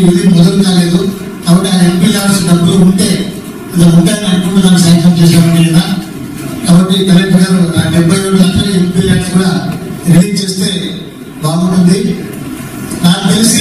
ఇది మొదలు కాలేదు కాబట్టి ఆ ఎంపీ ల్యాడ్స్ డబ్బులు ఉంటే ఇది ఉంటాయని అనుకుంటూ దాన్ని శాంక్షన్ చేశామని కదా కాబట్టి కలెక్టర్ గారు ఆ డెబ్బై ఏడు లక్షల ఎంపీ ల్యాడ్స్ కూడా రిలీజ్ చేస్తే బాగుంటుంది నాకు తెలిసి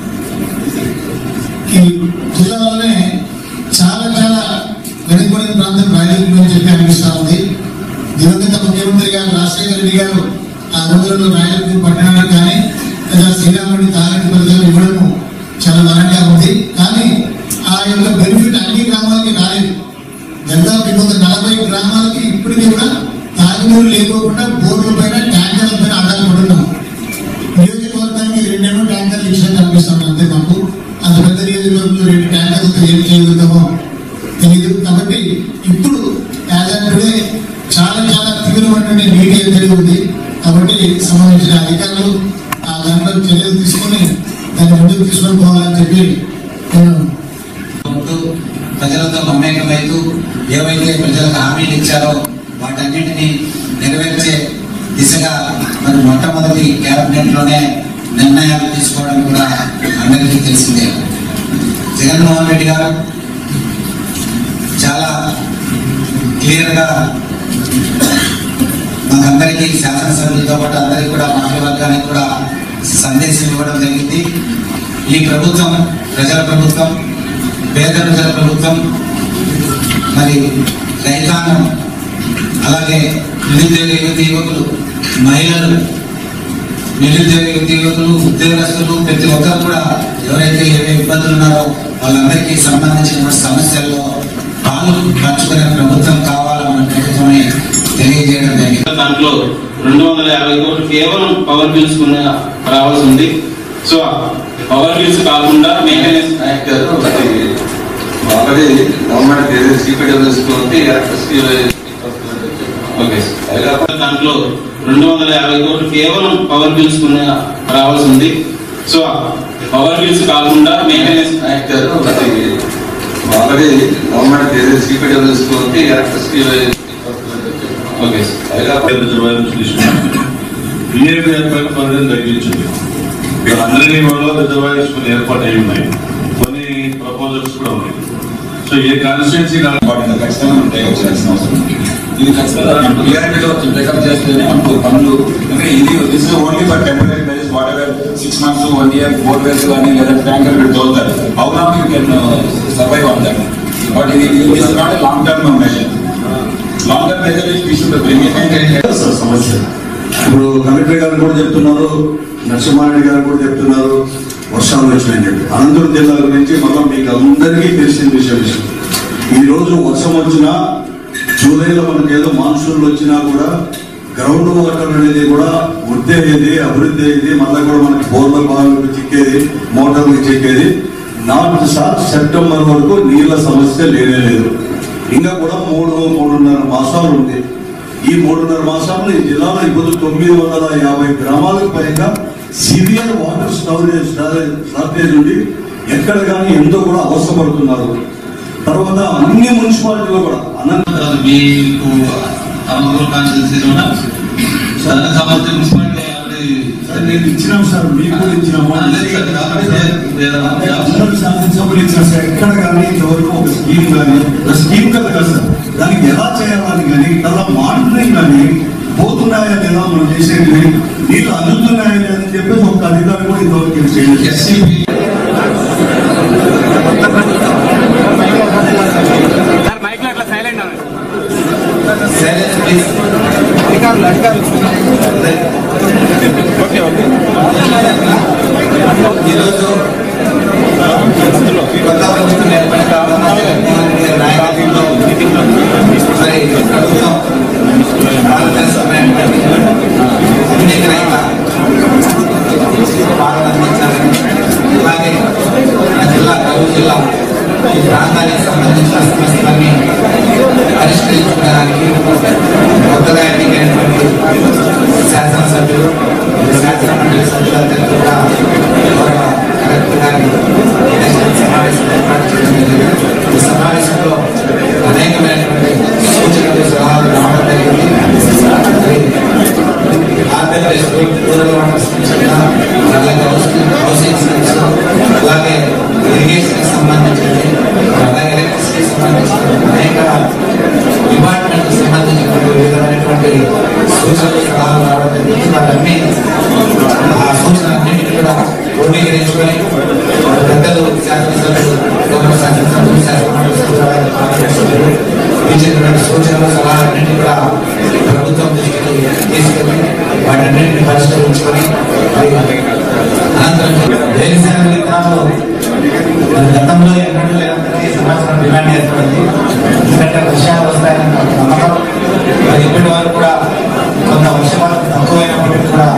ఈ జిల్లాలోనే చాలా చాలా వెనుకబడిన ప్రాంతం రాయలసీమ అని చెప్పి అనిపిస్తా ఉంది దివంగత ముఖ్యమంత్రి గారు రాజశేఖర రెడ్డి గారు ఆ రోజుల్లో రాయలసీమ పట్టణానికి కానీ లేదా శ్రీరాముడి తారెడ్డి పథకాలు ఇవ్వడము చాలా బలంగా ఉంది కానీ ఆ యొక్క బెనిఫిట్ అన్ని గ్రామాలకి రాలేదు దాదాపు ఇంకొక నలభై గ్రామాలకి ఇప్పటికీ కూడా తాగునీరు లేకోకుండా బోర్ల పైన ట్యాంకర్ల పైన ఆధారపడుతున్నాం నియోజకవర్గానికి రెండేమో ట్యాంకర్లు ఇచ్చినట్టు అనిపిస్తాం అంతే మాకు అంత పెద్ద నియోజకవర్గంలో రెండు ట్యాంకర్లతో ఏం చేయగలుగుతామో తెలియదు కాబట్టి ఇప్పుడు యాజ్ ఆన్ టుడే చాలా చాలా తీవ్రమైనటువంటి నీటి ఎద్దడి ఉంది కాబట్టి సంబంధించిన అధికారులు ఆ దాంట్లో చర్యలు తీసుకొని దాన్ని ముందుకు తీసుకొని పోవాలని చెప్పి నేను ఉంటూ ప్రజలతో మమేకమైతూ ఏవైతే ప్రజలకు హామీలు ఇచ్చారో వాటన్నింటినీ నెరవేర్చే దిశగా మరి మొట్టమొదటి కేబినెట్ లోనే నిర్ణయాలు తీసుకోవడం కూడా అందరికీ తెలిసిందే జగన్మోహన్ రెడ్డి గారు చాలా క్లియర్ గా మాకందరికీ శాసనసభ్యులతో పాటు అందరికీ కూడా మంత్రివర్గానికి కూడా సందేశం ఇవ్వడం జరిగింది ఈ ప్రభుత్వం ప్రజల ప్రభుత్వం పేద ప్రజల ప్రభుత్వం మరి రైతాంగం అలాగే నిరుద్యోగ యువతి యువకులు మహిళలు నిరుద్యోగ యువతి యువకులు ఉద్యోగస్తులు ప్రతి ఒక్కరు కూడా ఎవరైతే ఏవే ఇబ్బందులు ఉన్నారో వాళ్ళందరికీ సంబంధించిన సమస్యల్లో పాలు పంచుకునే ప్రభుత్వం కావాలన్న ప్రభుత్వమే తెలియజేయడం జరిగింది దాంట్లో రెండు వందల యాభై కోట్లు కేవలం పవర్ బిల్స్ కు రావాల్సి ఉంది సో పవర్ బిల్స్ కాకుండా మెయింటెనెన్స్ ఆల్రెడీ గవర్నమెంట్ ఏదైతే సిపిడబ్ల్యూఎస్ ఉంది ఎలక్ట్రిసిటీ ఓకే దాంట్లో రెండు వందల యాభై కోట్లు కేవలం పవర్ బిల్స్ కు రావాల్సి ఉంది సో పవర్ బిల్స్ కాకుండా మెయింటెనెన్స్ ఆల్రెడీ గవర్నమెంట్ ఏదైతే సిపిడబ్ల్యూఎస్ ఉంది ఎలక్ట్రిసిటీ ఓకే బిహేవియర్ పైన పనులు తగ్గించింది ఇక్కడ అందరినీ వల్ల రిజర్వాయర్స్ కొన్ని ఏర్పాటు అయి ఉన్నాయి కొన్ని ప్రపోజల్స్ కూడా ఉన్నాయి సో ఏ కాన్స్టిట్యున్సీ వాటిని ఖచ్చితంగా మనం టేకప్ చేయాల్సిన అవసరం ఉంది. ఇది ఖచ్చితంగా క్లియారిటీలో టేకప్ చేస్తేనే మనకు పనులు అంటే ఇది this is only for temporary measures whatever six months one year four years కానీ లేదా ట్యాంకర్ పెట్టి తోలుతారు how long you can survive on that but ఇది is not a long term measure long term measure is we should bring it సమస్య ఇప్పుడు collector గారు కూడా చెప్తున్నారు నరసింహారెడ్డి గారు కూడా చెప్తున్నారు వర్షాలు వచ్చినాయని చెప్పి అనంతపురం జిల్లా గురించి మళ్ళీ మీకు అందరికీ తెలిసిన విషయం విషయం ఈ రోజు వర్షం వచ్చినా జూలైలో మనకి ఏదో మాన్సూన్లు వచ్చినా కూడా గ్రౌండ్ వాటర్ అనేది కూడా వృద్ధి అయ్యేది అభివృద్ధి అయ్యేది మళ్ళీ కూడా మనకి బోర్ల బావులకు చిక్కేది మోటార్లకు చిక్కేది నాలుగు సార్ సెప్టెంబర్ వరకు నీళ్ళ సమస్య లేనే లేదు ఇంకా కూడా మూడు మూడున్నర మాసాలు ఉంది ఈ మూడున్నర మాసాల్లో ఈ జిల్లాలో ఇప్పుడు తొమ్మిది వందల యాభై గ్రామాలకు పైగా సివియర్ వాటర్ స్టోరేజ్ షార్టేజ్ ఉండి ఎక్కడ కానీ ఎంతో కూడా అవసరపడుతున్నారు తర్వాత అన్ని మున్సిపాలిటీలో కూడా అనంత మీకు అమలు కాన్స్టిట్యూన్సీలో దానికి సంబంధించి మున్సిపాలిటీ ఆల్రెడీ నేను ఇచ్చినాం సార్ మీకు కూడా ఇచ్చినాము లేదు సార్, కాబట్టి వేరే- అందరూ శాసనసభ్యులు ఇచ్చిన సార్ ఎక్కడ కానీ ఇంతవరకు ఒక స్కీమ్ కానీ ఒక స్కీమ్ కదా కదా సార్ దానికి ఎలా చేయాలని కానీ అలా మానిటరింగ్ కానీ పోతున్నాయా లేదా మనం చేసేది నీళ్ళు అందుతున్నాయా లేదా అని చెప్పేసి ఒక అధికారి కూడా ఇంతవరకు ఏం చేయలేదు ఎస్సీపీ సైలెన్స్ ప్లీజ్ ఈరోజు కొత్త ప్రభుత్వం ఏర్పడిన తర్వాత జగన్మోహన్ రెడ్డి గారి నాయకత్వంలో మరి ప్రభుత్వం భారతదేశమైనటువంటి అవినీతి రహిత పాలన అందించాలని అలాగే మన జిల్లా కరూరు జిల్లా ఈ ప్రాంతానికి సంబంధించిన సమస్యలన్నీ పరిష్కరించుకోవడానికి కొత్తగా ఎన్నికైనటువంటి శాసనసభ్యులు శాసనమండలి సభ్యులందరూ కూడా గౌరవ కలెక్టర్ గారి ఎలక్షన్ సమావేశం ఏర్పాటు చేయడం జరిగింది ఈ సమావేశంలో అనేకమైనటువంటి సూచనలు సలహాలు రావడం జరిగింది మరి ఆంధ్రప్రదేశ్ రూరల్ వాటర్ సంక్షేమ అలాగే హౌసింగ్ హౌసింగ్ సంక్షేమ అలాగే మరి గతంలో ఎన్నడూ లేనంతగా ఈ సంవత్సరం డిమాండ్ ఏర్పడింది ఎందుకంటే వర్షాలు వస్తాయని నాకు నమ్మకం మరి ఇప్పటి వరకు కూడా కొంత వర్షపాతం తక్కువైనప్పటికీ కూడా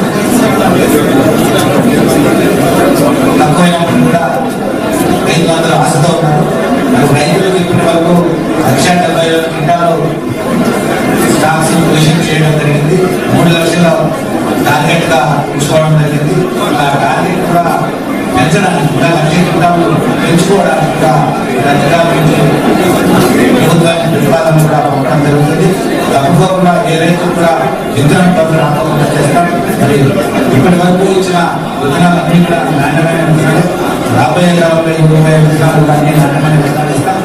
తక్కువైనప్పటికీ కూడా రైతులందరూ ఆశతో ఉన్నారు మరి రైతులకు ఇప్పటి వరకు లక్ష డెబ్బై వేల క్వింటాలు స్టాక్స్ పొజిషన్ చేయడం జరిగింది మూడు లక్షల టార్గెట్ గా ఉంచుకోవడం జరిగింది ఆ టార్గెట్ కూడా పెంచడానికి కూడా లక్ష క్వింటాలు పెంచుకోవడానికి కూడా రైతుల నుంచి ప్రభుత్వానికి ప్రతిపాదన కూడా పంపడం జరుగుతుంది తప్పకుండా ఏ రైతు కూడా విత్తనం డబ్బులు రాకుండా చేస్తాం మరి ఇప్పటి వరకు ఇచ్చిన విత్తనాలన్నీ కూడా నాణ్యమైన విత్తనాలు రాబోయే కాలంలో ఇరవై విత్తనాలు కూడా అన్ని నాణ్యమైన విత్తనాలు ఇస్తాం